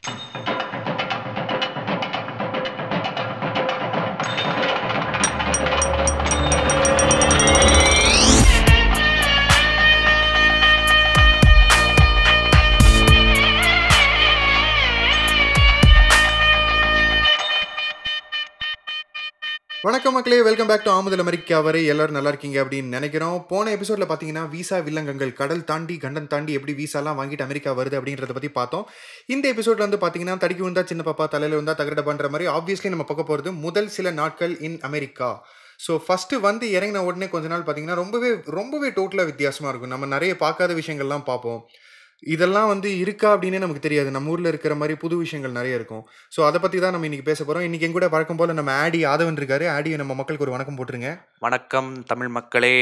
வணக்கம் மக்களே welcome back to ஆமுதல் அமெரிக்கா வரை எல்லாரும் நல்லா இருக்கீங்க அப்படின்னு நினைக்கிறோம் போன எபிசோட்ல பார்த்தீங்கன்னா விசா வில்லங்கங்கள் கடல் தாண்டி கண்டம் தாண்டி எப்படி விசாலாம் வாங்கிட்டு அமெரிக்கா வருது அப்படின்றத பற்றி பார்த்தோம் இந்த எபிசோட்ல வந்து பார்த்தீங்கன்னா தடிக்கி வந்தா சின்ன பாப்பா தலையில் வந்தா தகரட பண்ணுற மாதிரி ஆப்வியஸ்லி நம்ம பார்க்க போகிறது முதல் சில நாட்கள் இன் அமெரிக்கா ஸோ ஃபஸ்ட்டு வந்து இறங்கின உடனே கொஞ்ச நாள் பார்த்தீங்கன்னா ரொம்பவே ரொம்பவே டோட்டலாக வித்தியாசமாக இருக்கும் நம்ம நிறைய பார்க்காத விஷயங்கள்லாம் பார்ப்போம் இதெல்லாம் வந்து இருக்கா அப்படின்னே நமக்கு தெரியாது நம்ம ஊரில் இருக்கிற மாதிரி புது விஷயங்கள் நிறைய இருக்கும் ஸோ அதை பற்றி தான் நம்ம இன்றைக்கி பேச போகிறோம் இன்றைக்கி எங்கூட வழக்கம் போல் நம்ம ஆடி ஆதவன் இருக்காரு ஆடி நம்ம மக்களுக்கு ஒரு வணக்கம் போட்டுருங்க வணக்கம் தமிழ் மக்களே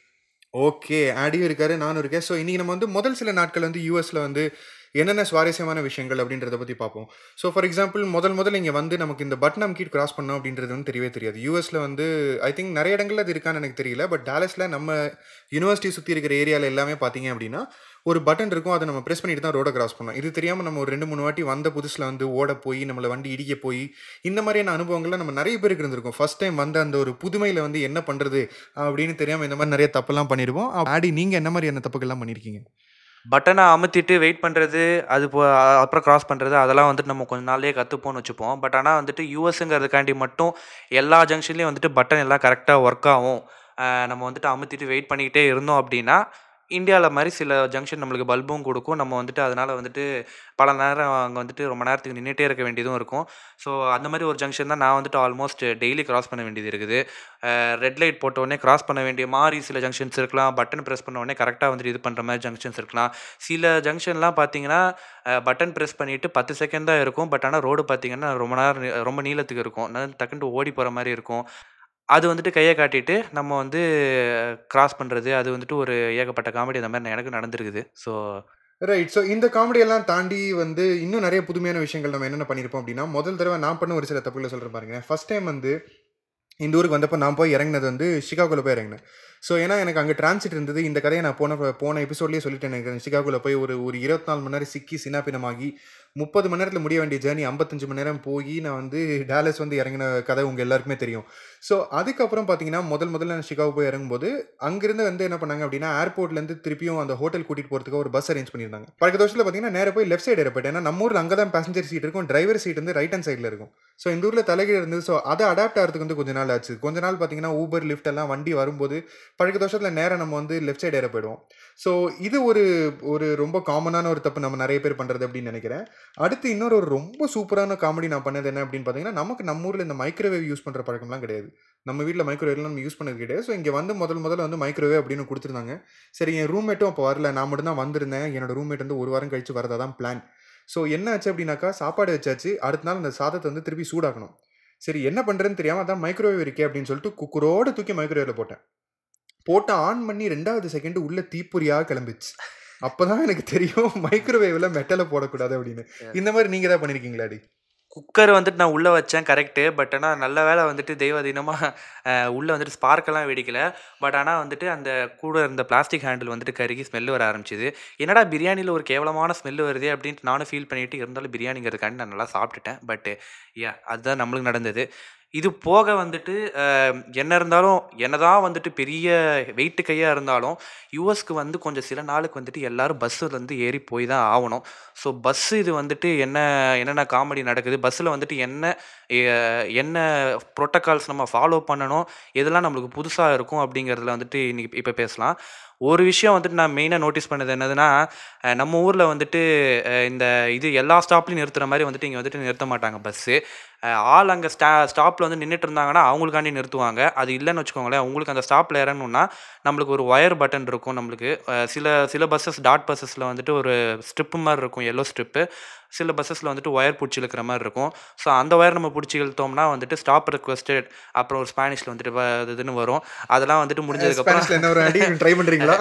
ஓகே ஆடியும் இருக்காரு நானும் இருக்கேன் ஸோ இன்றைக்கி நம்ம வந்து முதல் சில நாட்கள் வந்து யூஎஸில் வந்து என்னென்ன சுவாரஸ்யமான விஷயங்கள் அப்படின்றத பற்றி பார்ப்போம் ஸோ ஃபார் எக்ஸாம்பிள் முதல் முதல்ல இங்கே வந்து நமக்கு இந்த பட்னம் கீட் கிராஸ் பண்ணோம் அப்படின்றது வந்து தெரியவே தெரியாது யூஎஸில் வந்து ஐ திங்க் நிறைய இடங்கள்ல அது இருக்கான்னு எனக்கு தெரியல பட் டாலஸில் நம்ம யூனிவர்சிட்டி சுற்றி இருக்கிற ஏரியாவில் எல்லாமே பார்த்தீங்க அப்படின்னா ஒரு பட்டன் இருக்கும் அதை நம்ம ப்ரெஸ் பண்ணிட்டு தான் ரோடை கிராஸ் பண்ணோம் இது தெரியாமல் நம்ம ஒரு ரெண்டு மூணு வாட்டி வந்த புதுசில் வந்து ஓட போய் நம்மளை வண்டி இடிக்க போய் இந்த மாதிரியான அனுபவங்கள்லாம் நம்ம நிறைய பேருக்கு இருந்திருக்கும் ஃபர்ஸ்ட் டைம் வந்த அந்த ஒரு புதுமையில் வந்து என்ன பண்ணுறது அப்படின்னு தெரியாமல் இந்த மாதிரி நிறைய தப்பெல்லாம் பண்ணிடுவோம் ஆடி நீங்கள் என்ன மாதிரியான தப்புகள்லாம் பண்ணியிருக்கீங்க பட்டனை அமுத்திட்டு வெயிட் பண்ணுறது அது போ அ- அப்புறம் கிராஸ் பண்ணுறது அதெல்லாம் வந்துட்டு நம்ம கொஞ்ச நாள்லயே கற்றுப்போம்னு வச்சுப்போம் பட் ஆனால் வந்துட்டு யூஎஸ்ங்கிறதுக்காண்டி மட்டும் எல்லா ஜங்ஷன்லேயும் வந்துட்டு பட்டன் எல்லாம் கரெக்டாக ஒர்க் ஆகும் அஹ் நம்ம வந்துட்டு அமுத்திட்டு வெயிட் பண்ணிக்கிட்டே இருந்தோம் அப்படின்னா இந்தியாவில் மாதிரி சில ஜங்ஷன் நம்மளுக்கு பல்பும் கொடுக்கும் நம்ம வந்துட்டு அதனால் வந்துட்டு பல நேரம் அங்கே வந்துட்டு ரொம்ப நேரத்துக்கு நின்றுட்டே இருக்க வேண்டியதும் இருக்கும் ஸோ அந்த மாதிரி ஒரு ஜங்ஷன் தான் நான் வந்துட்டு ஆல்மோஸ்ட் டெய்லி கிராஸ் பண்ண வேண்டியது இருக்குது ரெட் லைட் போட்ட உடனே கிராஸ் பண்ண வேண்டிய மாதிரி சில ஜங்ஷன்ஸ் இருக்கலாம் பட்டன் ப்ரெஸ் பண்ண உடனே கரெக்டாக வந்துட்டு இது பண்ணுற மாதிரி ஜங்ஷன்ஸ் இருக்கலாம் சில ஜங்ஷன்லாம் பார்த்தீங்கன்னா பட்டன் ப்ரெஸ் பண்ணிவிட்டு பத்து செகண்ட் தான் இருக்கும் பட் ஆனால் ரோடு பார்த்தீங்கன்னா ரொம்ப நேரம் நீ- ரொம்ப நீளத்துக்கு இருக்கும் நான் டக்குன்ட்டு ஓடி போகிற மாதிரி இருக்கும் அது வந்துட்டு கையை காட்டிட்டு நம்ம வந்து கிராஸ் பண்ணுறது அது வந்துட்டு ஒரு ஏகப்பட்ட காமெடி அந்த மாதிரி எனக்கு நடந்திருக்குது ஸோ ரைட் ஸோ இந்த காமெடியெல்லாம் தாண்டி வந்து இன்னும் நிறைய புதுமையான விஷயங்கள் நம்ம என்னென்ன பண்ணியிருப்போம் அப்படின்னா முதல் தடவை நான் பண்ண ஒரு சில தப்புகளை சொல்கிறேன் பாருங்க ஃபர்ஸ்ட் டைம் வந்து இந்த ஊருக்கு வந்தப்போ நான் போய் இறங்கினது வந்து சிகாகோவில் போய் இறங்கினேன் ஸோ ஏன்னா எனக்கு அங்கே டிரான்சிட் இருந்தது இந்த கதையை நான் போன போன எபிசோட்லேயே சொல்லிட்டேன் எனக்கு சிகாகோவில் போய் ஒரு ஒரு இருபத்தி நாலு மணி நேரம் சிக்கி சின்னாப்பினமாகி முப்பது மணி நேரத்தில் முடிய வேண்டிய ஜேர்னி ஐம்பத்தஞ்சு மணி நேரம் போய் நான் வந்து டேலஸ் வந்து இறங்கின கதை உங்கள் எல்லாருக்குமே தெரியும் ஸோ அதுக்கப்புறம் பார்த்தீங்கன்னா முதல் முதல்ல நான் சிகாகோ போய் இறங்கும்போது அங்கிருந்து வந்து என்ன பண்ணாங்க அப்படின்னா ஏர்போர்ட்லேருந்து திருப்பியும் அந்த ஹோட்டல் கூட்டிகிட்டு போகிறதுக்கு ஒரு பஸ் அரேஞ்ச் பண்ணியிருந்தாங்க பழைய வருஷத்தில் பார்த்தீங்கன்னா நேரா போய் லெஃப்ட் சைடு ஏறப்பட்டு ஏன்னா நம்ம ஊரில் அங்கே தான் பேசஞ்சர் சீட் இருக்கும் டிரைவர் சீட் வந்து ரைட் ஹேண்ட் சைடில் இருக்கும் ஸோ இந்த ஊரில் தலைகீழ இருந்தது ஸோ அதை அடாப்ட் ஆகிறதுக்கு வந்து கொஞ்ச நாள் ஆச்சு கொஞ்ச நாள் பார்த்தீங்கன்னா ஊபர் லிஃப்ட் எல்லாம் வண்டி வரும்போது பழைய வருஷத்தில் நேரம் நம்ம வந்து லெஃப்ட் சைடு ஏற போயிடுவோம் ஸோ இது ஒரு ஒரு ரொம்ப காமனான ஒரு தப்பு நம்ம நிறைய பேர் பண்ணுறது அப்படின்னு நினைக்கிறேன் அடுத்து இன்னொரு ஒரு ரொம்ப சூப்பரான காமெடி நான் பண்ணது என்ன அப்படின்னு பார்த்தீங்கன்னா நமக்கு நம்ம ஊரில் இந்த மைக்ரோவேவ் யூஸ் பண்ணுற பழக்கம்லாம் கிடையாது நம்ம வீட்டில் மைக்ரோவேவ்லாம் நம்ம யூஸ் பண்ணது கிடையாது ஸோ இங்கே வந்து முதல் முதல்ல வந்து மைக்ரோவேவ் அப்படின்னு கொடுத்துருந்தாங்க சரி என் ரூம்மேட்டும் அப்போ வரல நான் மட்டும் தான் வந்திருந்தேன் என்னோட ரூம்மேட் வந்து ஒரு வாரம் கழிச்சு வரதா தான் பிளான் ஸோ என்ன ஆச்சு அப்படின்னாக்கா சாப்பாடு வச்சாச்சு அடுத்த நாள் அந்த சாதத்தை வந்து திருப்பி சூடாக்கணும் சரி என்ன பண்ணுறதுன்னு தெரியாமல் அதான் மைக்ரோவேவ் இருக்கே அப்படின்னு சொல்லிட்டு குக்கரோடு தூக்கி மைக்ரோவேவில் போட்டேன் போட்டு ஆன் பண்ணி ரெண்டாவது செகண்ட் உள்ள தீப்பொறியாக கிளம்பிச்சு அப்பதான் எனக்கு தெரியும் மைக்ரோவேவ்ல மெட்டலை போடக்கூடாது அப்படின்னு இந்த மாதிரி நீங்க தான் பண்ணிருக்கீங்களாடி குக்கர் வந்துட்டு நான் உள்ளே வச்சேன் கரெக்டு பட் ஆனால் நல்ல வேளை வந்துட்டு தெய்வாதீனமாக உள்ளே வந்துட்டு ஸ்பார்க்கெல்லாம் வெடிக்கல பட் ஆனால் வந்துட்டு அந்த கூட இருந்த பிளாஸ்டிக் ஹேண்டில் வந்துட்டு கருகி ஸ்மெல் வர ஆரம்பிச்சுது என்னடா பிரியாணியில் ஒரு கேவலமான ஸ்மெல் வருதே அப்படின்ட்டு நானும் ஃபீல் பண்ணிட்டு இருந்தாலும் பிரியாணிங்கிறதுக்காண்டி நான் நல்லா சாப்பிட்டுட்டேன் பட் யா அதுதான் நம்மளுக்கு நடந்தது இது போக வந்துட்டு அஹ், என்ன இருந்தாலும் என்னதான் வந்துட்டு பெரிய வெயிட்டு கையாக இருந்தாலும் யூஎஸ்க்கு வந்து கொஞ்சம் சில நாளுக்கு வந்துட்டு எல்லாரும் பஸ்ஸில் வந்து ஏறி போய் தான் ஆகணும் ஸோ பஸ்ஸு இது வந்துட்டு என்ன என்னென்ன காமெடி நடக்குது பஸ்ஸில் வந்துட்டு என்ன எ- என்ன ப்ரோட்டோகால்ஸ் நம்ம ஃபாலோ பண்ணணும் எதெல்லாம் நம்மளுக்கு புதுசாக இருக்கும் அப்படிங்கிறதுல வந்துட்டு இன்னைக்கு இப்போ பேசலாம் ஒரு விஷயம் வந்துட்டு நான் மெயினாக நோட்டீஸ் பண்ணது என்னதுன்னா அஹ், நம்ம ஊரில் வந்துட்டு அஹ், இந்த இது எல்லா ஸ்டாப்லையும் நிறுத்துற மாதிரி வந்துட்டு இங்கே வந்துட்டு நிறுத்த மாட்டாங்க பஸ்ஸு ஆள் அங்கே ஸ்டா ஸ்டாப்பில் வந்து நின்றுட்டு இருந்தாங்கன்னா அவங்களுக்காண்டி நிறுத்துவாங்க அது இல்லைன்னு வச்சுக்கோங்களேன் உங்களுக்கு அந்த ஸ்டாப்பில் இறங்கணுன்னா நம்மளுக்கு ஒரு ஒயர் பட்டன் இருக்கும் நம்மளுக்கு அஹ், சில சில பஸ்ஸஸ் டாட் பஸ்ஸஸில் வந்துட்டு ஒரு ஸ்ட்ரிப்பு மாதிரி இருக்கும் எல்லோ ஸ்ட்ரிப்பு சில பஸ்ஸஸில் வந்துட்டு ஒயர் பிடிச்சி இழுக்கிற மாதிரி இருக்கும் ஸோ அந்த ஒயர் நம்ம பிடிச்சி இழுத்தோம்னா வந்துட்டு ஸ்டாப் ரெக்வஸ்டட் அப்புறம் ஒரு ஸ்பானிஷில் வந்துட்டு வ- இது இதுன்னு வரும் அதெல்லாம் வந்துட்டு முடிஞ்சதுக்கப்புறம் ஸ்பானிஷ்ல என்ன ஒரு அடி ட்ரை பண்றீங்களா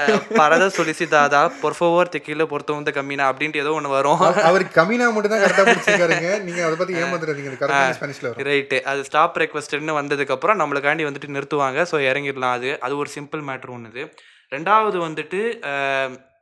பரத சொலிசி தாதா பொர்ஃபோவர் தெக்கில பொறுத்தவந்த கம்மினா அப்படின்ட்டு ஏதோ ஒன்று வரும் அவ- அவருக்கு கம்மினா மட்டும் தான் கரெக்டா பிடிச்சிருக்காருங்க நீங்க அதை பத்தி ஏமாத்துறாதீங்க இது கரெக்டான ஸ்பானிஷ்ல வரும் ரைட்டு அது ஸ்டாப் ரெக்வஸ்ட்னு வந்ததுக்கப்புறம் நம்மளுக்காண்டி வந்துட்டு நிறுத்துவாங்க ஸோ இறங்கிடலாம் அது அது ஒரு சிம்பிள் மேட்ரு ஒன்றுது ரெண்டாவது வந்துட்டு அஹ்,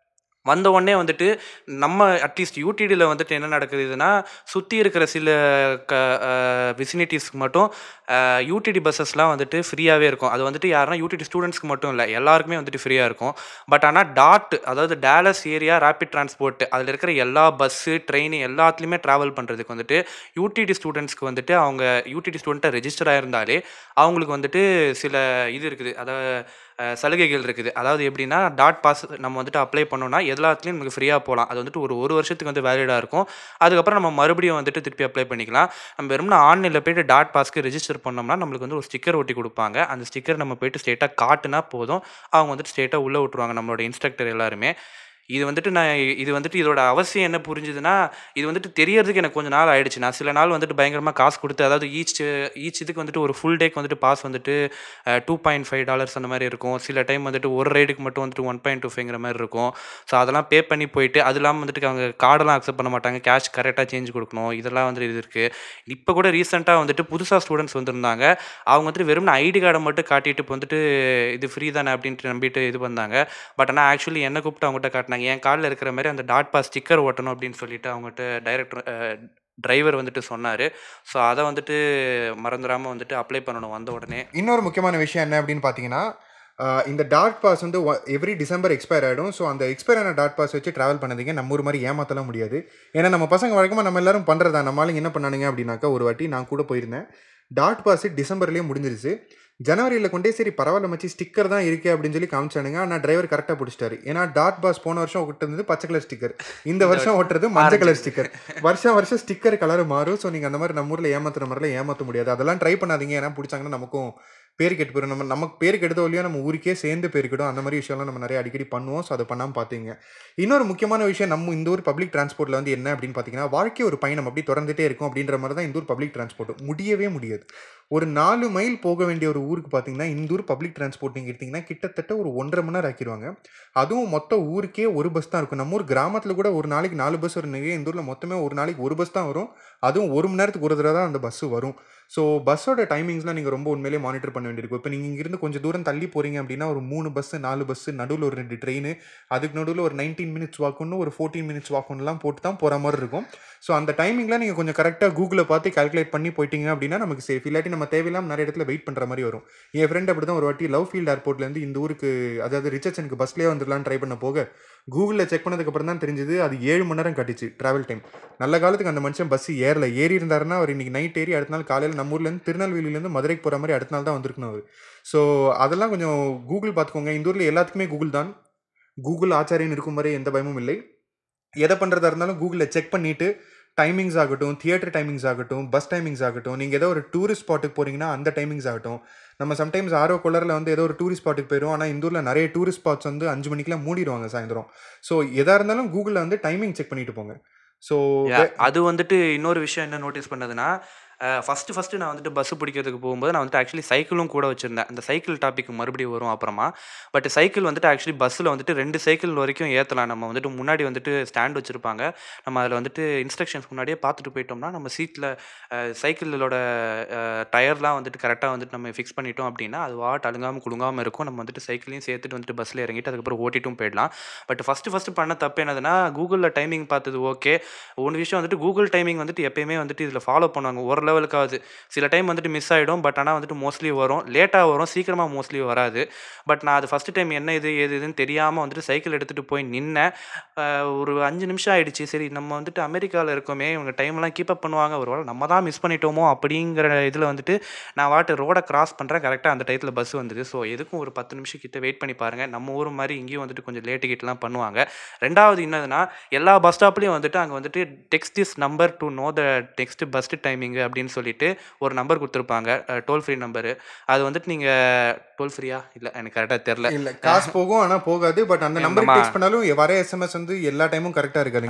வந்த உடனே வந்துட்டு நம்ம அட்லீஸ்ட் யூடிடியில் வந்துட்டு என்ன நடக்குதுன்னா சுற்றி இருக்கிற சில க விசினிட்டிஸ்க்கு மட்டும் யூடிடி பஸ்ஸஸ்லாம் வந்துட்டு ஃப்ரீயாகவே இருக்கும் அது வந்துட்டு யாருன்னா யூடிடி ஸ்டூடெண்ட்ஸ்க்கு மட்டும் இல்லை எல்லாருக்குமே வந்துட்டு ஃப்ரீயாக இருக்கும் பட் ஆனால் டாட் அதாவது டேலஸ் ஏரியா ரேபிட் டிரான்ஸ்போர்ட் அதில் இருக்கிற எல்லா பஸ்ஸு ட்ரெயின் எல்லாத்துலேயுமே ட்ராவல் பண்ணுறதுக்கு வந்துட்டு யூடிடி ஸ்டூடெண்ட்ஸ்க்கு வந்துட்டு அவங்க யூடிடி ஸ்டூடெண்ட்டாக ரெஜிஸ்டர் ஆயிருந்தாலே அவங்களுக்கு வந்துட்டு சில இது இருக்குது அதாவது அஹ், சலுகைகள் இருக்குது அதாவது எப்படின்னா டாட் பாஸ் நம்ம வந்துட்டு அப்ளை பண்ணோம்னா எல்லாத்துலேயும் நமக்கு ஃப்ரீயாக போகலாம் அது வந்துட்டு ஒரு ஒரு வருஷத்துக்கு வந்து வேலிடாக இருக்கும் அதுக்கப்புறம் நம்ம மறுபடியும் வந்துட்டு திருப்பி அப்ளை பண்ணிக்கலாம் நம்ம வெறும்னா ஆன்லைனில் போயிட்டு டாட் பாஸ்க்கு ரெஜிஸ்டர் பண்ணோம்னா நம்மளுக்கு வந்து ஒரு ஸ்டிக்கர் ஒட்டி கொடுப்பாங்க அந்த ஸ்டிக்கர் நம்ம போயிட்டு ஸ்ட்ரெயிட்டாக காட்டுனா போதும் அவங்க வந்துட்டு ஸ்ட்ரெயிட்டாக உள்ளே விட்ருவாங்க நம்மளோட இன்ஸ்ட்ரக்டர் எல்லாருமே இது வந்துட்டு நான் இது வந்துட்டு இதோட அவசியம் என்ன புரிஞ்சுதுன்னா இது வந்துட்டு தெரியறதுக்கு எனக்கு கொஞ்சம் நாள் ஆயிடுச்சு நான் சில நாள் வந்துட்டு பயங்கரமாக காசு கொடுத்து அதாவது ஈச் ஈச் இதுக்கு வந்துட்டு ஒரு ஃபுல் டேக்கு வந்துட்டு பாஸ் வந்துட்டு டூ பாயிண்ட் ஃபைவ் டாலர்ஸ் அந்த மாதிரி இருக்கும் சில டைம் வந்துட்டு ஒரு ரைடுக்கு மட்டும் வந்துட்டு ஒன் பாயிண்ட் டூ ஃபைவ்ங்கிற மாதிரி இருக்கும் ஸோ அதெல்லாம் பே பண்ணி போயிட்டு அது இல்லாமல் வந்துட்டு அவங்க கார்டெல்லாம் அக்செப்ட் பண்ண மாட்டாங்க கேஷ் கரெக்டாக சேஞ்ச் கொடுக்கணும் இதெல்லாம் வந்துட்டு இது இருக்குது இப்போ கூட ரீசெண்டாக வந்துட்டு புதுசாக ஸ்டூடெண்ட்ஸ் வந்திருந்தாங்க அவங்க வந்துட்டு வெறும் ஐடி கார்டை மட்டும் காட்டிட்டு இப்போ வந்துட்டு இது ஃப்ரீ தானே அப்படின்ட்டு நம்பிட்டு இது பண்ணாங்க பட் ஆனால் ஆக்சுவலி என்ன கூப்பிட்டு அவங்ககிட்ட காட்டினாங்க என் கார்டில் இருக்கிற மாதிரி அந்த டாட் பாஸ் ஸ்டிக்கர் ஓட்டணும் அப்படின்னு சொல்லிட்டு அவங்ககிட்ட டைரக்டர் டிரைவர் வந்துட்டு சொன்னார் ஸோ அதை வந்துட்டு மறந்துடாமல் வந்துட்டு அப்ளை பண்ணணும் வந்த உடனே இன்னொரு முக்கியமான விஷயம் என்ன அப்படின்னு பார்த்தீங்கன்னா ஆஹ் இந்த டாட் பாஸ் வந்து எவ்ரி டிசம்பர் எக்ஸ்பயர் ஆகிடும் ஸோ அந்த எக்ஸ்பயர் ஆன டாட் பாஸ் வச்சு ட்ராவல் பண்ணதுங்க நம்ம ஊர் மாதிரி ஏமாத்தலாம் முடியாது ஏன்னா நம்ம பசங்க வழக்கமாக நம்ம எல்லாரும் பண்ணுறதா நம்ம ஆளுங்க என்ன பண்ணானுங்க அப்படின்னாக்கா ஒரு வாட்டி நான் கூட போயிருந்தேன் டாட் பாஸ் டிசம்பர்லேயே முடிஞ்சிருச்சு ஜனவரியில் கொண்டே சரி பரவாயில்ல மச்சி ஸ்டிக்கர் தான் இருக்கே அப்படின்னு சொல்லி காமிச்சானுங்க ஆனால் டிரைவர் கரெக்டாக பிடிச்சிட்டாரு ஏன்னா டாட் பாஸ் போன வருஷம் ஓட்டுறது பச்சை கலர் ஸ்டிக்கர் இந்த வருஷம் ஓட்டுறது மஞ்சள் கலர் ஸ்டிக்கர் வருஷம் வருஷம் ஸ்டிக்கர் கலர் மாறும் ஸோ நீங்கள் அந்த மாதிரி நம்ம ஊரில் ஏமாத்துற மாதிரிலாம் ஏமாற்ற முடியாது அதெல்லாம் ட்ரை பண்ணாதீங்க ஏன்னா பிடிச்சாங்கன்னா நமக்கும் பேர் கெட்டு போயிடும் நம்ம நமக்கு பேர் கெடுதோ இல்லையோ நம்ம ஊருக்கே சேர்ந்து பேர் கெடும் அந்த மாதிரி விஷயம்லாம் நம்ம நிறைய அடிக்கடி பண்ணுவோம் ஸோ அதை பண்ணாமல் பார்த்தீங்க இன்னொரு முக்கியமான விஷயம் நம்ம இந்த ஊர் பப்ளிக் டிரான்ஸ்போர்ட்டில் வந்து என்ன அப்படின்னு பார்த்தீங்கன்னா வாழ்க்கை ஒரு பயணம் அப்படி தொடர்ந்துட்டே இருக்கும் அப்படின்ற மாதிரி தான் இந்த ஊர் பப்ளிக் டிரான்ஸ்போர்ட் முடியவே முடியாது ஒரு நாலு மைல் போக வேண்டிய ஒரு ஊருக்கு பார்த்தீங்கன்னா இந்த ஊர் பப்ளிக் டிரான்ஸ்போர்ட் நீங்கள் எடுத்தீங்கன்னா கிட்டத்தட்ட ஒரு ஒன்றரை மணி நேரம் ஆக்கிடுவாங்க அதுவும் மொத்த ஊருக்கே ஒரு பஸ் தான் இருக்கும் நம்ம ஊர் கிராமத்தில் கூட ஒரு நாளைக்கு நாலு பஸ் வரும் நிறைய இந்த ஊரில் மொத்தமே ஒரு நாளைக்கு ஒரு பஸ் தான் வரும் அதுவும் ஒரு மணி நேரத்துக்கு ஒரு தடவை தான் அந்த பஸ் வரும் ஸோ பஸ்ஸோட டைமிங்ஸ்லாம் நீங்கள் ரொம்ப உண்மையிலேயே மானிட்டர் பண்ண வேண்டியிருக்கும் இப்போ நீங்கள் இங்கிருந்து கொஞ்சம் தூரம் தள்ளி போகிறீங்க அப்படின்னா ஒரு மூணு பஸ்ஸு நாலு பஸ்ஸு நடுவில் ஒரு ரெண்டு ட்ரெயின் அதுக்கு நடுவில் ஒரு நைன்டீன் மினிட்ஸ் வாக்குன்னு ஒரு ஃபோர்டீன் மினிட்ஸ் வாக்குன்னுலாம் போட்டு தான் போகிற மாதிரி இருக்கும் ஸோ அந்த டைமிங்லாம் நீங்கள் கொஞ்சம் கரெக்டாக கூகுளில் பார்த்து கால்குலேட் பண்ணி போயிட்டீங்க அப்படின்னா நமக்கு சேஃப் இல்லாட்டி நம்ம தேவையில்லாம நிறைய இடத்துல வெயிட் பண்ணுற மாதிரி வரும் என் ஃப்ரெண்ட் அப்படி தான் ஒரு வாட்டி லவ் ஃபீல்ட் ஏர்போர்ட்லேருந்து இந்த ஊருக்கு அதாவது ரிச்சர்சனுக்கு பஸ்லேயே வந்துடலான்னு ட்ரை பண்ண போக கூகுளில் செக் பண்ணதுக்கப்புறம் தான் தெரிஞ்சது அது ஏழு மணி நேரம் கட்டிச்சு ட்ராவல் டைம் நல்ல காலத்துக்கு அந்த மனுஷன் பஸ் ஏறல ஏறி இருந்தாருன்னா அவர் இன்னைக்கு நைட் ஏறி அடுத்த நாள் காலையில் நம்ம ஊர்லேருந்து திருநெல்வேலியிலேருந்து மதுரைக்கு போகிற மாதிரி அடுத்த நாள் தான் வந்திருக்கணும் அவர் ஸோ அதெல்லாம் கொஞ்சம் கூகுள் பார்த்துக்கோங்க இந்த ஊரில் எல்லாத்துக்குமே கூகுள் தான் கூகுள் ஆச்சாரியன் இருக்கும் வரை எந்த பயமும் இல்லை எதை பண்ணுறதா இருந்தாலும் கூகுளில் செக் பண்ணிவிட்டு டைமிங்ஸ் ஆகட்டும் தியேட்டர் டைமிங்ஸ் ஆகட்டும் பஸ் டைமிங்ஸ் ஆகட்டும் நீங்கள் ஏதோ ஒரு டூரிஸ்ட் ஸ்பாட்டுக்கு போகிறீங்கன்னா அந்த டைமிங்ஸ் ஆகட்டும் நம்ம சம்டைம்ஸ் ஆரோ கொள்ளரில் வந்து ஏதோ ஒரு டூரிஸ்ட் ஸ்பாட்டுக்கு போயிடும் ஆனால் இந்த ஊரில் நிறைய டூரிஸ்ட் ஸ்பாட்ஸ் வந்து அஞ்சு மணிக்கெலாம் மூடிடுவாங்க சாயந்தரம் ஸோ எதாக இருந்தாலும் கூகுளில் வந்து டைமிங் செக் பண்ணிட்டு போங்க ஸோ Yeah, அது வந்துட்டு இன்னொரு விஷயம் என்ன நோட்டீஸ் பண்ணதுன்னா ஃபஸ்ட்டு ஃபஸ்ட்டு நான் வந்துட்டு பஸ் பிடிக்கிறதுக்கு போகும்போது நான் வந்துட்டு ஆக்சுவலி சைக்கிளும் கூட வச்சுருந்தேன் அந்த சைக்கிள் டாபிக் மறுபடியும் வரும் அப்புறமா பட் சைக்கிள் வந்துட்டு ஆக்சுவலி பஸ்ஸில் வந்துட்டு ரெண்டு சைக்கிள் வரைக்கும் ஏற்றலாம் நம்ம வந்துட்டு முன்னாடி வந்துட்டு ஸ்டாண்ட் வச்சுருப்பாங்க நம்ம அதில் வந்துட்டு இன்ஸ்ட்ரக்ஷன்ஸ் முன்னாடியே பார்த்துட்டு போயிட்டோம்னா நம்ம சீட்டில் சைக்கிளோட டயர்லாம் வந்துட்டு கரெக்டாக வந்துட்டு நம்ம ஃபிக்ஸ் பண்ணிட்டோம் அப்படின்னா அது வாட் அழுங்காமல் குலுங்காமல் இருக்கும் நம்ம வந்துட்டு சைக்கிளையும் சேர்த்துட்டு வந்துட்டு பஸ்ஸில் இறங்கிட்டு அதுக்கப்புறம் ஓட்டிட்டும் போயிடலாம் பட் ஃபஸ்ட்டு ஃபஸ்ட்டு பண்ண தப்பு என்னதுன்னா கூகுளில் டைமிங் பார்த்தது ஓகே ஒன்று விஷயம் வந்துட்டு கூகுள் டைமிங் வந்துட்டு எப்பயுமே வந்துட்டு இதில் ஃபாலோ பண்ணுவாங்க ஒரு லெவலுக்காவது சில டைம் வந்துட்டு மிஸ் ஆகிடும் பட் ஆனால் வந்துட்டு மோஸ்ட்லி வரும் லேட்டாக வரும் சீக்கிரமாக மோஸ்ட்லி வராது பட் நான் அது ஃபஸ்ட்டு டைம் என்ன இது ஏது இதுன்னு தெரியாமல் வந்துட்டு சைக்கிள் எடுத்துகிட்டு போய் நின்னேன் அஹ் ஒரு அஞ்சு நிமிஷம் ஆயிடுச்சு சரி நம்ம வந்துட்டு அமெரிக்காவில் இருக்கோமே இவங்க டைம்லாம் கீப் அப் பண்ணுவாங்க ஒரு வேளை நம்ம தான் மிஸ் பண்ணிட்டோமோ அப்படிங்கிற இதில் வந்துட்டு நான் வாட்டு ரோடை கிராஸ் பண்ணுறேன் கரெக்டாக அந்த டயத்தில் பஸ் வந்தது ஸோ எதுக்கும் ஒரு பத்து நிமிஷம் கிட்ட வெயிட் பண்ணி பாருங்கள் நம்ம ஊர் மாதிரி இங்கேயும் வந்துட்டு கொஞ்சம் லேட்டு கிட்டலாம் பண்ணுவாங்க ரெண்டாவது என்னதுன்னா எல்லா பஸ் ஸ்டாப்லேயும் வந்துட்டு அங்கே வந்துட்டு text this number to know the next bus timing அப்படின்னு சொல்லிட்டு ஒரு நம்பர் கொடுத்துருப்பாங்க டோல் ஃப்ரீ நம்பரு அது வந்துட்டு நீங்கள் டோல் ஃப்ரீயா இல்லை எனக்கு கரெக்டாக தெரில இல்லை காசு போகும் ஆனால் போகாது பட் அந்த நம்பருக்கு ஆமா. டெக்ஸ்ட் பண்ணாலும் வர எஸ்எம்எஸ் வந்து எல்லா டைமும் கரெக்டாக இருக்காதுங்க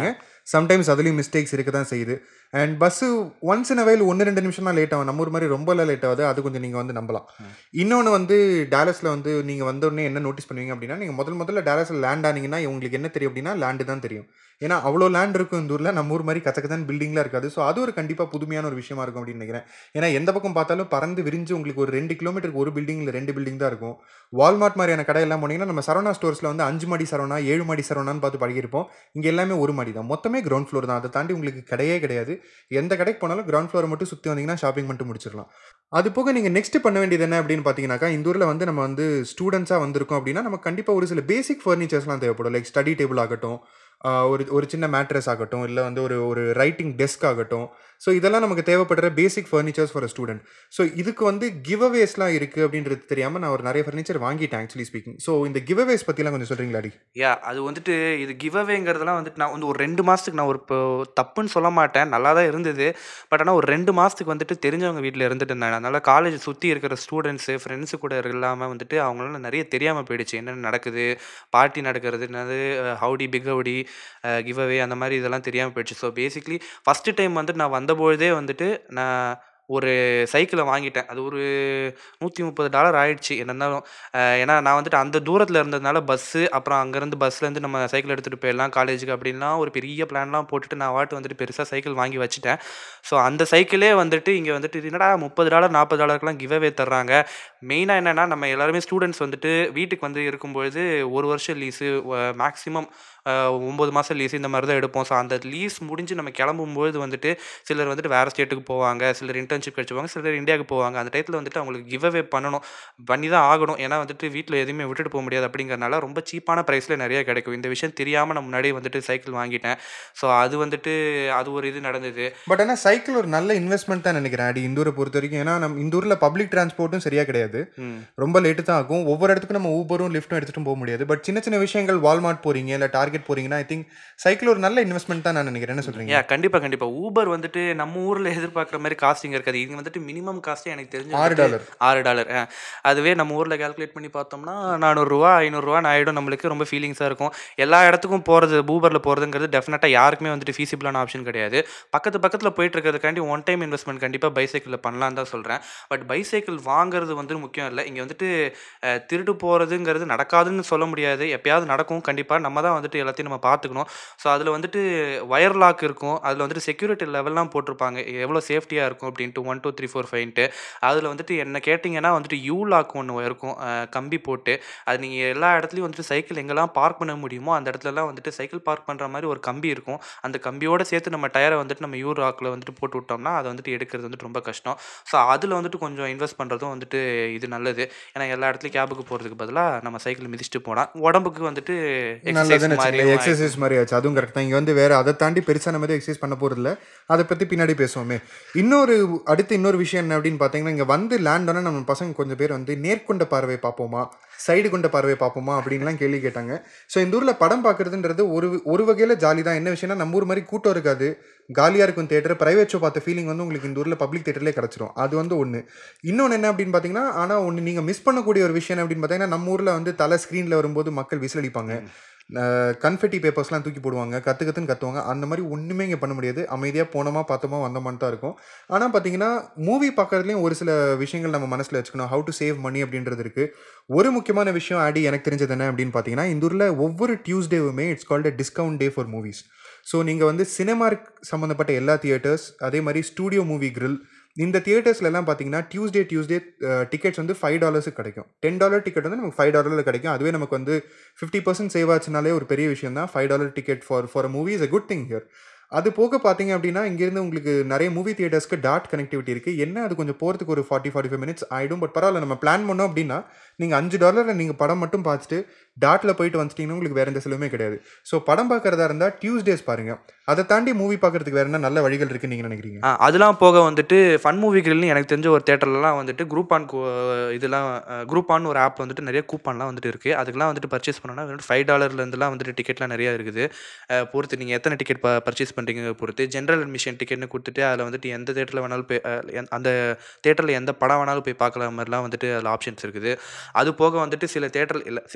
சம்டைம்ஸ் அதுலேயும் மிஸ்டேக்ஸ் இருக்க தான் செய்யுது and bus once in a while ஒன்று ரெண்டு நிமிஷம் தான் லேட் ஆகும் நம்ம ஊர் மாதிரி ரொம்பலாம் லேட் ஆகுது அது கொஞ்சம் நீங்கள் வந்து நம்பலாம் இன்னொன்று வந்து டேலஸில் வந்து நீங்கள் வந்த உடனே என்ன நோட்டீஸ் பண்ணுவீங்க அப்படின்னா நீங்கள் முதல் முதல்ல டேலஸில் லேண்ட் ஆனீங்கன்னா உங்களுக்கு என்ன தெரியும் அப்படின்னா லேண்டு தான் தெரியும் ஏன்னா அவ்வளோ லேண்ட் இருக்கும் இந்த ஊரில் நம்ம ஊர் மாதிரி கச்சக்கத்தான் பில்டிங்லாம் இருக்காது ஸோ அது ஒரு கண்டிப்பாக புதுமையான ஒரு விஷயமா இருக்கும் அப்படின்னு நினைக்கிறேன் ஏன்னா எந்த பக்கம் பார்த்தாலும் பறந்து விரிஞ்சு உங்களுக்கு ஒரு ரெண்டு கிலோமீட்டருக்கு ஒரு பில்டிங் இல்லை ரெண்டு பில்டிங் தான் இருக்கும் வால்மார்ட் மாதிரியான கடையெல்லாம் போனீங்கன்னா நம்ம சரவணா ஸ்டோர்ஸில் வந்து அஞ்சு மாடி சரவணா ஏழு மாடி சரவணான்னு பார்த்து பழகிருப்போம் இங்கே எல்லாமே ஒரு மாடி தான் மொத்தமே கிரவுண்ட் ஃப்ளோர் தான் அதை தாண்டி உங்களுக்கு கிடையே கிடையாது எந்த கடைக்கு போனாலும் கிரவுண்ட் ஃப்ளோரை மட்டும் சுற்றி வந்தீங்கன்னா ஷாப்பிங் மட்டும் முடிச்சிடலாம் அது போக நீங்கள் நெக்ஸ்ட் பண்ண வேண்டியது என்ன அப்படின்னு பார்த்தீங்கன்னாக்கா இந்த ஊரில் வந்து நம்ம வந்து ஸ்டூடெண்ட்ஸாக வந்திருக்கோம் அப்படின்னா நம்ம கண்டிப்பாக ஒரு சில பேசிக் ஃபர்னிச்சர்ஸ்லாம் தேவைப்படும் லைக் ஸ்டடி டேபிள் ஆகட்டும் ஆஹ் ஒரு ஒரு சின்ன மேட்ரஸ் ஆகட்டும் இல்லை வந்து ஒரு ஒரு ரைட்டிங் டெஸ்க் ஆகட்டும் ஸோ இதெல்லாம் நமக்கு தேவைப்படுற basic furnitures for student so இதுக்கு வந்து கிவ் அவேஸ்லாம் இருக்குது அப்படின்றது தெரியாமல் நான் ஒரு நிறைய ஃபர்னிச்சர் வாங்கிட்டேன் ஆக்சுவலி ஸ்பீக்கிங் ஸோ இந்த கிவ் அவேஸ் பற்றிலாம் கொஞ்சம் சொல்கிறீங்களாடி யா அது வந்துட்டு இது கிவ் அவேங்கிறதுலாம் வந்துட்டு நான் வந்து ஒரு ரெண்டு மாதத்துக்கு நான் ஒரு இப்போ தப்புன்னு சொல்ல மாட்டேன் நல்லா தான் இருந்தது பட் ஆனால் ஒரு ரெண்டு மாதத்துக்கு வந்துட்டு தெரிஞ்சவங்க வீட்டில் இருந்துட்டு இருந்தாங்க அதனால் காலேஜ் சுற்றி இருக்கிற ஸ்டூடெண்ட்ஸு ஃப்ரெண்ட்ஸு கூட இல்லாமல் வந்துட்டு அவங்களால நிறைய தெரியாமல் போயிடுச்சு என்னென்ன நடக்குது பார்ட்டி நடக்கிறது என்னது howdy big howdy giveaway அந்த மாதிரி இதெல்லாம் தெரியாமல் போயிடுச்சு ஸோ பேசிக்லி ஃபஸ்ட்டு டைம் வந்துட்டு நான் வந்தபொழுதே வந்துட்டு நான் ஒரு சைக்கிளை வாங்கிட்டேன் அது ஒரு நூற்றி முப்பது டாலர் ஆயிடுச்சு என்ன இருந்தாலும் அஹ் ஏன்னா நான் வந்துட்டு அந்த தூரத்தில் இருந்ததுனால பஸ்ஸு அப்புறம் அங்கேருந்து பஸ்லேருந்து நம்ம சைக்கிள் எடுத்துகிட்டு போயிடலாம் காலேஜுக்கு அப்படின்லாம் ஒரு பெரிய பிளான்லாம் போட்டுட்டு நான் வாட்டு வந்துட்டு பெருசாக சைக்கிள் வாங்கி வச்சுட்டேன் ஸோ அந்த சைக்கிளே வந்துட்டு இங்கே வந்துட்டு இது என்னடா முப்பது டாலர் நாற்பது டாலருக்குலாம் கிவ்அவே தர்றாங்க மெயினாக என்னென்னா நம்ம எல்லாருமே ஸ்டூடெண்ட்ஸ் வந்துட்டு வீட்டுக்கு வந்து இருக்கும்பொழுது ஒரு வருஷம் லீஸு மேக்ஸிமம் ஒம்பது மாதம் லீஸ் இந்த மாதிரி தான் எடுப்போம் ஸோ அந்த லீஸ் முடிஞ்சு நம்ம கிளம்பும்போது வந்துட்டு சிலர் வந்துட்டு வேறு ஸ்டேட்டுக்கு போவாங்க சிலர் இன்டர்ன்ஷிப் கிடச்சிப்பாங்க சிலர் இந்தியாவுக்கு போவாங்க அந்த டயத்தில் வந்துட்டு அவங்களுக்கு கிவ் அவே பண்ணணும் பண்ணி தான் ஆகணும் ஏன்னா வந்துட்டு வீட்டில் எதுவுமே விட்டுட்டு போக முடியாது அப்படிங்கிறனால ரொம்ப சீப்பான ப்ரைஸில் நிறைய கிடைக்கும் இந்த விஷயம் தெரியாமல் நான் முன்னாடியே வந்துட்டு சைக்கிள் வாங்கிட்டேன் ஸோ அது வந்துட்டு அது ஒரு இது நடந்தது பட் ஆனால் சைக்கிள் ஒரு நல்ல இன்வெஸ்ட்மெண்ட் தான் நினைக்கிறேன் அடி இந்த ஊரை பொறுத்த வரைக்கும் ஏன்னா நம்ம இந்த ஊரில் பப்ளிக் டிரான்ஸ்போர்ட்டும் சரியாக கிடையாது ம் ரொம்ப லேட்டு தான் ஆகும் ஒவ்வொரு இடத்துக்கும் நம்ம ஊபரும் லிஃப்ட்டும் எடுத்துகிட்டு போக முடியாது பட் சின்ன சின்ன விஷயங்கள் வால்மார்ட் போகிறீங்க இல்லை டார்கெட் போகிறீங்கன்னா ஐ திங்க் சைக்கிள் ஒரு நல்ல இன்வெஸ்ட்மெண்ட் தான் நான் நினைக்கிறேன் என்ன சொல்கிறீங்க யா கண்டிப்பாக கண்டிப்பாக ஊபர் வந்துட்டு நம்ம ஊரில் எதிர்பார்க்குற மாதிரி காஸ்டிங் இருக்காது இது வந்துட்டு மினிமம் காஸ்ட்டே எனக்கு தெரிஞ்சு ஆறு வந்துட்டு டாலர் ஆறு டாலர் அதுவே நம்ம ஊரில் கால்குலேட் பண்ணி பார்த்தோம்னா நானூறுரூவா ஐநூறுரூவா ஆகிடும் நம்மளுக்கு ரொம்ப ஃபீலிங்ஸாக இருக்கும் எல்லா இடத்துக்கும் போகிறது ஊபரில் போகிறதுங்கிறது டெஃபினட்டாக யாருக்குமே வந்துட்டு ஃபீஸிபிளான ஆப்ஷன் கிடையாது பக்கத்து பக்கத்தில் போயிட்டு இருக்கிறதுக்காண்டி ஒன் டைம் இன்வெஸ்ட்மெண்ட் கண்டிப்பாக பைசைக்கிளில் பண்ணலான்னு தான் சொல்கிறேன் பட் பைசைக்கிள் வாங்குறது வந்து முக்கியம் இல்லை இங்கே வந்துட்டு அஹ், திருடு போகிறதுங்கிறது நடக்காதுன்னு சொல்ல முடியாது எப்பயாவது நடக்கும் கண்டிப்பாக நம்ம தான் வந்துட்டு எல்லாத்தையும் நம்ம பார்த்துக்கணும் ஸோ அதில் வந்துட்டு ஒயர் லாக் இருக்கும் அதில் வந்துட்டு செக்யூரிட்டி லெவல்லாம் போட்டிருப்பாங்க எவ்வளோ சேஃப்டியாக இருக்கும் அப்படின்ட்டு one two three four find அதில் வந்துட்டு என்ன கேட்டிங்கன்னா வந்துட்டு யூ லாக் ஒன்று இருக்கும் அஹ், கம்பி போட்டு அது நீங்கள் எல்லா இடத்துலையும் வந்துட்டு சைக்கிள் எங்கெல்லாம் பார்க் பண்ண முடியுமோ அந்த இடத்துலலாம் வந்துட்டு சைக்கிள் பார்க் பண்ணுற மாதிரி ஒரு கம்பி இருக்கும் அந்த கம்பியோட சேர்த்து நம்ம டயரை வந்துட்டு நம்ம யூ லாக்கில் வந்துட்டு போட்டு விட்டோம்னா அதை வந்துட்டு எடுக்கிறது வந்துட்டு ரொம்ப கஷ்டம் ஸோ அதில் வந்துட்டு கொஞ்சம் இன்வெஸ்ட் பண்ணுறதும் வந்துட்டு இது நல்லது ஏன்னா எல்லா இடத்துலையும் கேபுக்கு போகிறதுக்கு பதிலாக நம்ம சைக்கிள் மிதிச்சுட்டு போனால் உடம்புக்கு வந்துட்டு எக்ஸசைஸ் நல்லதுன்னு மாதிரி வச்சுக்கோங்க எக்ஸசைஸ் மாதிரி ஆச்சு அதுவும் கரெக்ட் தான் இங்கே வந்து வேறு அதை தாண்டி பெருசாக நம்ம எக்ஸசைஸ் பண்ண போகிறதில்ல அதை பற்றி பின்னாடி பேசுவோமே இன்னொரு அடுத்து இன்னொரு விஷயம் என்ன அப்படின்னு பார்த்தீங்கன்னா இங்கே வந்து லேண்ட் ஆனால் நம்ம பசங்க கொஞ்சம் பேர் வந்து நேர்கொண்ட பார்வை பார்ப்போமா சைடு கொண்ட பார்வை பார்ப்போமா அப்படின்லாம் கேள்வி கேட்டாங்க ஸோ இந்த ஊரில் படம் பார்க்குறதுன்றது ஒரு ஒரு வகையில் ஜாலி தான் என்ன விஷயம்னா நம்ம ஊர் மாதிரி கூட்டம் இருக்காது காலியாக இருக்கும் தேட்டர் ப்ரைவேட் ஷோ பார்த்த ஃபீலிங் வந்து உங்களுக்கு இந்த ஊரில் பப்ளிக் தேட்டர்லேயே கிடச்சிரும் அது வந்து ஒன்று இன்னொன்று என்ன அப்படின்னு பார்த்தீங்கன்னா ஆனால் ஒன்று நீங்கள் மிஸ் பண்ணக்கூடிய ஒரு விஷயம் என்ன அப்படின்னு பார்த்தீங்கன்னா நம்ம ஊரில் வந்து தலை ஸ்க்ரீனில் வரும்போது மக்கள் விசில் அடிப்பாங்க கன்ஃபெட்டி பேப்பர்ஸ்லாம் தூக்கி போடுவாங்க கற்று கற்றுன்னு கத்துவாங்க அந்த மாதிரி ஒன்றுமே இங்கே பண்ண முடியாது அமைதியாக போனோமா பார்த்தோமா வந்தோமான்னு தான் இருக்கும் ஆனால் பார்த்தீங்கன்னா மூவி பார்க்குறதுலையும் ஒரு சில விஷயங்கள் நம்ம மனசில் வச்சுக்கணும் ஹவு டு சேவ் மணி அப்படின்றது இருக்குது ஒரு முக்கியமான விஷயம் ஆடி எனக்கு தெரிஞ்சது என்ன அப்படின்னு பார்த்தீங்கன்னா இந்த ஊரில் ஒவ்வொரு டியூஸ்டேவுமே it's called a discount day for movies so நீங்கள் வந்து சினிமார்க் சம்மந்தப்பட்ட எல்லா தியேட்டர்ஸ் அதே மாதிரி ஸ்டூடியோ மூவி grill இந்த தியேட்டர்ஸ்லாம் பார்த்தீங்கன்னா டியூஸ்டே டியூஸ்டே டிக்கெட்ஸ் வந்து ஃபைவ் டாலர்ஸுக்கு கிடைக்கும் டென் டாலர் டிக்கெட் வந்து நமக்கு ஃபைவ் டாலரில் கிடைக்கும் அதுவே நமக்கு வந்து ஃபிஃப்டி பர்சன்ட் சேவ் ஆச்சுனாலே ஒரு பெரிய விஷயம் தான் five dollar ticket for for a movie is a good thing here அது போக பார்த்தீங்க அப்படின்னா இங்கேருந்து உங்களுக்கு நிறைய மூவி தியேட்டர்ஸ்க்கு டாட் கனெக்டிவிட்டி இருக்குது என்ன அது கொஞ்சம் போகிறதுக்கு ஒரு ஃபார்ட்டி ஃபார்ட்டி ஃபைவ் மினிட்ஸ் ஆகிடும் பட் பரவாயில்ல நம்ம பிளான் பண்ணோம் அப்படின்னா நீங்கள் அஞ்சு டாலரில் நீங்கள் படம் மட்டும் பார்த்துட்டு டாட்டில் போயிட்டு வந்துட்டீங்கன்னா உங்களுக்கு வேறு எந்த செலவுமே கிடையாது ஸோ படம் பார்க்குறதா இருந்தால் டியூஸ்டேஸ் பாருங்கள் அதை தாண்டி மூவி பார்க்குறதுக்கு வேறு என்ன நல்ல வழிகள் இருக்குன்னு நீங்கள் நினைக்கிறீங்க ஆ அதெல்லாம் போக வந்துட்டு ஃபன் மூவி கிரில்னு எனக்கு தெரிஞ்ச ஒரு தேட்டர்லலாம் வந்துட்டு குரூப் ஆன் இதெல்லாம் குரூப் ஆன் ஒரு ஆப் வந்துட்டு நிறைய கூப்பான்லாம் வந்துட்டு இருக்குது அதுக்கெல்லாம் வந்துட்டு பர்ச்சேஸ் பண்ணோன்னா வந்துட்டு ஃபைவ் டாலர்லேருந்துலாம் வந்துட்டு டிக்கெட்லாம் நிறையா இருக்குது அஹ் பொறுத்து நீங்கள் எத்தனை டிக்கெட் ப பர்ச்சேஸ் பண்ணுறீங்க பொறுத்து ஜென்ரல் அட்மிஷன் டிக்கெட்னு கொடுத்துட்டு அதில் வந்துட்டு எந்த தேட்டரில் வேணாலும் போய் அஹ் எந்த- அந்த தேட்டரில் எந்த படம் வேணாலும் போய் பார்க்கல மாதிரிலாம் வந்துட்டு அதில் ஆப்ஷன்ஸ் இருக்குது அது போக வந்துட்டு சில தேட்டர் இல்லை சில தேட்டரில்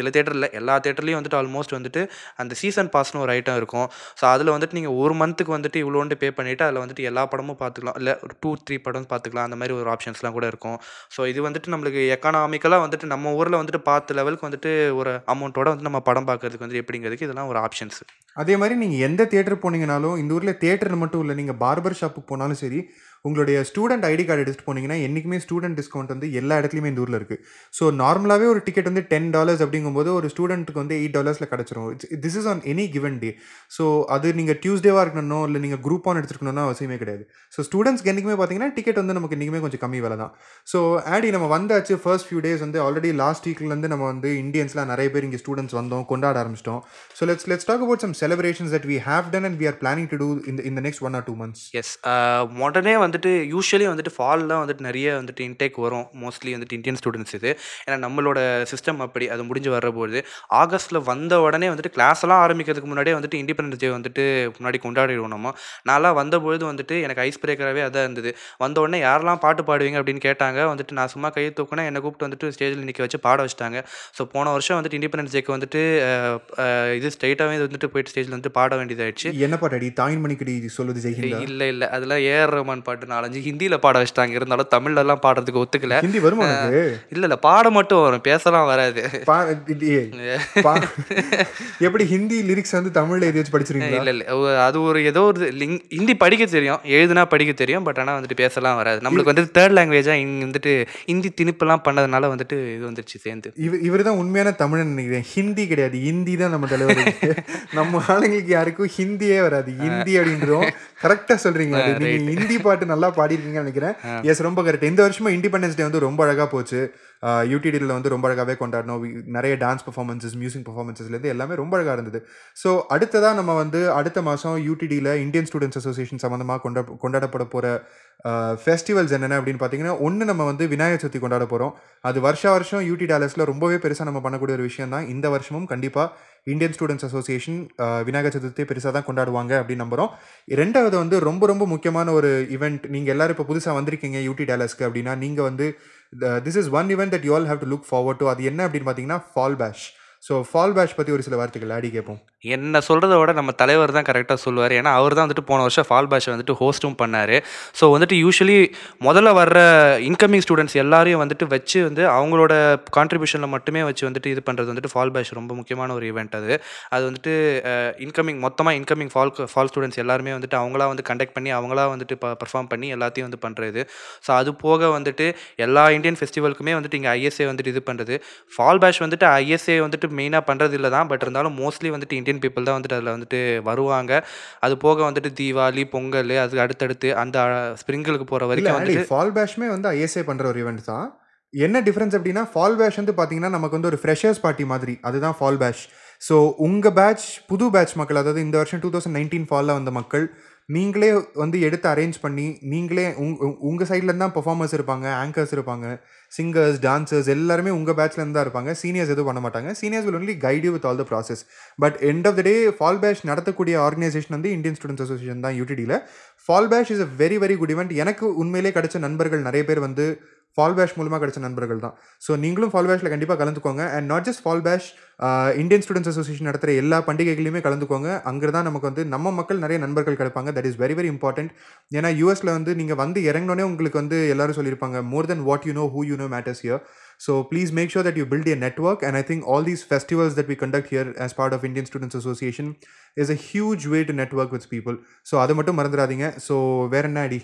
தேட்டரில் எல்லா தேட்டர்லேயும் வந்துட்டு ஆல்மோஸ்ட் வந்துட்டு அந்த சீசன் பாஸ்னு ஒரு ஐட்டம் இருக்கும் ஸோ அதில் வந்துட்டு நீங்கள் ஒரு மந்த்துக்கு வந்துட்டு இவ்வளோன்ட்டு பே பண்ணிவிட்டு அதில் வந்துட்டு எல்லா படமும் பார்த்துக்கலாம் இல்லை ஒரு டூ த்ரீ படம் பார்த்துக்கலாம் அந்த மாதிரி ஒரு ஆப்ஷன்ஸ்லாம் கூட இருக்கும் ஸோ இது வந்துட்டு நம்மளுக்கு எக்கனாமிக்கலாக வந்துட்டு நம்ம ஊரில் வந்துட்டு பார்த்த லெவலுக்கு வந்துட்டு ஒரு அமௌண்ட்டோட வந்து நம்ம படம் பார்க்கறதுக்கு வந்து எப்படிங்கிறதுக்கு இதெல்லாம் ஒரு ஆப்ஷன்ஸ் அதே மாதிரி நீங்கள் எந்த தேட்டர் போனீங்கனாலும் இந்த ஊரில் தேட்டர் மட்டும் இல்லை நீங்கள் பார்பர் ஷாப்புக்கு போனாலும் சரி உங்களுடைய ஸ்டூடெண்ட் ஐடி கார்டு எடுத்துகிட்டு போனீங்கன்னா என்றைக்குமே ஸ்டூடெண்ட் டிஸ்கவுண்ட் வந்து எல்லா இடத்துலையுமே இந்த ஊரில் இருக்குது ஸோ நார்மலாகவே ஒரு டிக்கெட் வந்து டென் டாலர்ஸ் அப்படிங்கும்போது ஒரு ஸ்டூடெண்ட்டுக்கு வந்து எயிட் டாலர்ஸில் கிடச்சிரும் this is on any given day so அது நீங்கள் டியூஸ்டேவாக இருக்கணும் இல்லை நீங்கள் குரூப் ஆன் எடுத்துருக்கணும்னு அவசியமே கிடையாது ஸோ ஸ்டூடெண்ட்ஸ்க்கு என்றைக்குமே பார்த்தீங்கன்னா டிக்கெட் வந்து நமக்கு என்றைக்குமே கொஞ்சம் கம்மி விலை தான் ஸோ ஆடி நம்ம வந்தாச்சு ஃபர்ஸ்ட் ஃபியூ டேஸ் வந்து ஆல்ரெடி லாஸ்ட் வீக்லேருந்து நம்ம வந்து இந்தியன்ஸ்லாம் நிறைய பேர் இங்கே ஸ்டூடெண்ட்ஸ் வந்தோம் கொண்டாட ஆரம்பிச்சிட்டோம் so let's let's talk about some celebrations that we have done and we are planning to do இந்த இந்த next one or two months yes உடனே வந்துட்டு யூஸ்வலி வந்துட்டு ஃபாலில் வந்துட்டு நிறைய வந்துட்டு இன்டேக் வரும் மோஸ்ட்லி வந்துட்டு இந்தியன் ஸ்டூடெண்ட்ஸ் இது ஏன்னா நம்மளோட சிஸ்டம் அப்படி அது முடிஞ்சு வர்றபோது ஆகஸ்ட்டில் வந்த உடனே வந்துட்டு கிளாஸ் எல்லாம் ஆரம்பிக்கிறதுக்கு முன்னாடியே வந்துட்டு இண்டிபெண்டன்ஸ் டே வந்துட்டு முன்னாடி கொண்டாடிடுவோம் நம்ம நான்லாம் வந்தபொழுது வந்துட்டு எனக்கு ஐஸ் பிரேக்கராகவே அதான் இருந்தது வந்த உடனே யாரெல்லாம் பாட்டு பாடுவீங்க அப்படின்னு கேட்டாங்க வந்துட்டு நான் சும்மா கையை தூக்குனா என்னை கூப்பிட்டு வந்துட்டு ஸ்டேஜில் நிற்க வச்சு பாட வச்சுட்டாங்க ஸோ போன வருஷம் வந்துட்டு இண்டிபெண்டன்ஸ் டேக்கு வந்துட்டு அஹ், அஹ், இது ஸ்ட்ரைட்டாகவே வந்துட்டு போயிட்டு ஸ்டேஜில் வந்துட்டு பாட வேண்டியதாயிடுச்சு என்ன பாட்டாடி தாயின் மணிக்கடி சொல்லுது ஜெய்ஹிந்தா இல்லை இல்லை அதெல்லாம் ஏஆர் ரஹ்மான் பாட்டு நாலஞ்சு ஹிந்தியில் பாட வச்சிட்டாங்க இருந்தாலும் தமிழ்லலாம் பாடுறதுக்கு ஒத்துக்கல ஹிந்தி வருமா உனக்கு இல்லை இல்லை பாட மட்டும் வரும் பேசலாம் வராது பா இது- ஏய், பா- எப்படி ஹிந்தி லிரிக்ஸ் வந்து தமிழ்ல எழுதி வச்சு படிச்சிருக்கீங்களா இல்லை இல்லை அது ஒரு ஏதோ ஒரு லிங் ஹிந்தி படிக்க தெரியும் எழுதுனா படிக்க தெரியும் பட் ஆனால் வந்துட்டு பேசலாம் வராது நம்மளுக்கு வந்து தேர்ட் லாங்குவேஜாக இங்கே வந்துட்டு ஹிந்தி திணிப்பெல்லாம் பண்ணதுனால வந்துட்டு இது வந்துருச்சு சேர்ந்து இவர் இவர் தான் உண்மையான தமிழன் நினைக்கிறேன் ஹிந்தி கிடையாது ஹிந்தி தான் நம்ம தலைவர் நம்ம ஆளுங்களுக்கு யாருக்கும் ஹிந்தியே வராது ஹிந்தி அப்படின்றோம் கரெக்டாக சொல்றீங்க அது நீங்க ஹிந்தி பாட்டு நல்லா பாடிருக்கீங்கன்னு நினைக்கிறேன் எஸ் ரொம்ப கரெக்ட் இந்த வருஷமா இண்டிபெண்டன்ஸ் டே வந்து ரொம்ப அழகா போச்சு யூடிடியில் வந்து ரொம்ப அழகாவே கொண்டாடணும் We- நிறைய டான்ஸ் பர்ஃபார்மன்ஸஸ் மியூசிக் பர்ஃபார்மன்ஸஸ்லேருந்து எல்லாமே ரொம்ப அழகாக இருந்தது ஸோ அடுத்ததாக நம்ம வந்து அடுத்த மாதம் யூடிடியில் இந்தியன் ஸ்டூடெண்ட்ஸ் அசோசியேஷன் சம்மந்தமாக கொண்டா கொண்டாடப்பட போகிற ஃபெஸ்டிவல்ஸ் என்னென்ன அப்படின்னு பார்த்தீங்கன்னா ஒன்று நம்ம வந்து விநாயகர் சதுர்த்தி கொண்டாட போகிறோம் அது வருஷா வருஷம் யூடி டாலர்ஸில் ரொம்பவே பெருசாக நம்ம பண்ணக்கூடிய ஒரு விஷயம் தான் இந்த வருஷமும் கண்டிப்பாக Indian students association Vinayagar Chathurthi பெருசாக தான் கொண்டாடுவாங்க அப்படின்னு நம்புகிறோம் ரெண்டாவது வந்து ரொம்ப ரொம்ப முக்கியமான ஒரு ஈவெண்ட் நீங்கள் எல்லாரும் இப்போ புதுசாக வந்திருக்கீங்க யூடி டாலர்ஸ்க்கு அப்படின்னா நீங்கள் வந்து this is one event that you all have to look forward to அது என்ன அப்படின்னு பார்த்தீங்கன்னா ஃபால் பேஷ் ஸோ ஃபால் பேஷ் பற்றி ஒரு சில வார்த்தைகள் ஆடி கேட்போம் என்ன சொல்கிறத விட நம்ம தலைவர் தான் கரெக்டாக சொல்லுவார் ஏன்னா அவர் தான் வந்துட்டு போன வருஷம் ஃபால் பாஷை வந்துட்டு ஹோஸ்ட்டும் பண்ணார் ஸோ வந்துட்டு யூஸ்வலி முதல்ல வர்ற இன்கமிங் ஸ்டூடெண்ட்ஸ் எல்லாரையும் வந்துட்டு வச்சு வந்து அவங்களோட கான்ட்ரிபியூஷனில் மட்டுமே வச்சு வந்துட்டு இது பண்ணுறது வந்துட்டு ஃபால் பேஷ் ரொம்ப முக்கியமான ஒரு ஈவெண்ட் அது அது வந்துட்டு இன்கமிங் மொத்தமாக இன்கமிங் ஃபால் ஃபால் ஸ்டூடெண்ட்ஸ் எல்லாருமே வந்துட்டு அவங்களா வந்து கண்டக்ட் பண்ணி அவங்களா வந்துட்டு பர்ஃபார்ம் பண்ணி எல்லாத்தையும் வந்து பண்ணுறது ஸோ அது போக வந்துட்டு எல்லா இந்தியன் ஃபெஸ்டிவலுக்குமே வந்துட்டு இங்கே ஐஎஸ்ஏ வந்துட்டு இது பண்ணுறது ஃபால் பேஷ் வந்துட்டு ஐஎஸ்ஏ வந்துட்டு மெயினாக பண்ணுறது இல்லை தான் பட் இருந்தாலும் மோஸ்ட்லி வந்துட்டு இந்தியன் பீப்புள் தான் வந்துட்டு அதில் வந்துட்டு வருவாங்க அது போக வந்துட்டு தீபாவளி பொங்கல் அதுக்கு அடுத்தடுத்து அந்த ஸ்ப்ரிங்கிளுக்கு போகிற இல்லை வரைக்கும் ஆடி வந்துட்டு ஃபால் பேஷ்மே வந்து ஐஎஸ்ஏ பண்ணுற ஒரு ஈவெண்ட் தான் என்ன டிஃப்ரென்ஸ் அப்படின்னா ஃபால் பேஷ் வந்து பார்த்தீங்கன்னா நமக்கு வந்து ஒரு ஃப்ரெஷர்ஸ் பார்ட்டி மாதிரி அதுதான் ஃபால் பேஷ் ஸோ உங்கள் பேட்ச் புது பேட்ச் மக்கள் அதாவது இந்த வருஷம் டூ தௌசண்ட் நைன்டீன் ஃபாலில் வந்த மக்கள் நீங்களே வந்து எடுத்து அரேஞ்ச் பண்ணி நீங்களே உங் உங்கள் சைட்லேருந்து தான் பெர்ஃபார்மர்ஸ் இருப்பாங்க ஆங்கர்ஸ் இருப்பாங்க சிங்கர்ஸ் டான்சர்ஸ் எல்லாருமே உங்கள் பேட்ச்லேருந்து தான் இருப்பாங்க சீனியர்ஸ் எதுவும் பண்ண மாட்டாங்க seniors will only guide you with all the process but end of the day fall bash நடத்தக்கூடிய ஆர்கனைசேஷன் வந்து இந்தியன் ஸ்டூடெண்ட்ஸ் அசோசியேஷன் தான் யூடிடியில் fall bash is a very very good event எனக்கு உண்மையிலே கிடைச்ச நண்பர்கள் நிறைய பேர் வந்து ஃபால் பேஷ் மூலமாக கிடைச்ச நண்பர்கள் தான் ஸோ நீங்களும் ஃபால் பேஷில் கண்டிப்பாக கலந்துக்கோங்க and not just fall bash Indian students association நடத்துகிற எல்லா பண்டிகைகளையுமே கலந்துக்கோங்க அங்கே தான் நமக்கு வந்து நம்ம மக்கள் நிறைய நண்பர்கள் கிடைப்பாங்க that is very very important ஏன்னா யூஎஸில் வந்து நீங்கள் வந்து இறங்கினோடனே உங்களுக்கு வந்து எல்லாரும் சொல்லியிருப்பாங்க more then what you know who you know matters here so please make sure that you build a network and I think all these festivals that we conduct here as part of Indian Students Association is a huge way to network with people. So அதை மட்டும் மறந்துடாதீங்க so வேற என்ன அடி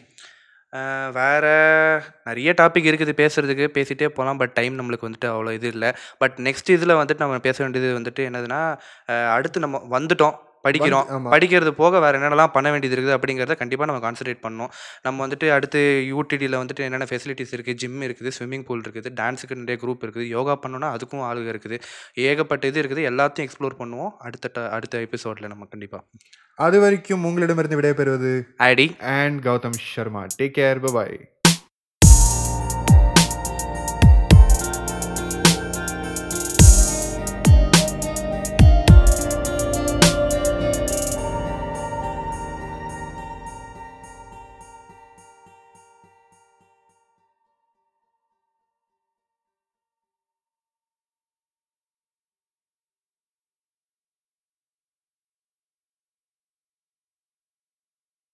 அஹ் வேற நிறைய topic இருக்குது பேசுறதுக்கு பேசிட்டே போகலாம் பட் டைம் நம்மளுக்கு வந்துட்டு அவ்வளோ இது இல்லை பட் நெக்ஸ்ட் இதில் வந்துட்டு நம்ம பேச வேண்டியது வந்துட்டு என்னதுன்னா அஹ் அடுத்து நம்ம வந்துட்டோம் படிக்கிறோம் ஆமா. படிக்கிறது போக வேறு என்னென்னலாம் பண்ண வேண்டியது இருக்குது அப்படிங்கிறத கண்டிப்பாக நம்ம கான்சன்ட்ரேட் பண்ணணும் நம்ம வந்துட்டு அடுத்து யூடிடியில் வந்துட்டு என்னென்ன ஃபெசிலிட்டிஸ் இருக்குது ஜிம் இருக்குது ஸ்விம்மிங் பூல் இருக்குது டான்ஸுக்கு நிறைய குரூப் இருக்குது யோகா பண்ணோன்னா அதுக்கும் ஆளுங்க இருக்குது ஏகப்பட்ட இது இருக்குது எல்லாத்தையும் எக்ஸ்ப்ளோர் பண்ணுவோம் அடுத்த ட- அடுத்த எபிசோடில் நம்ம கண்டிப்பாக அது வரைக்கும் உங்களிடமிருந்து விடைபெறுவது ஐடி and Gautham Sharma take care bye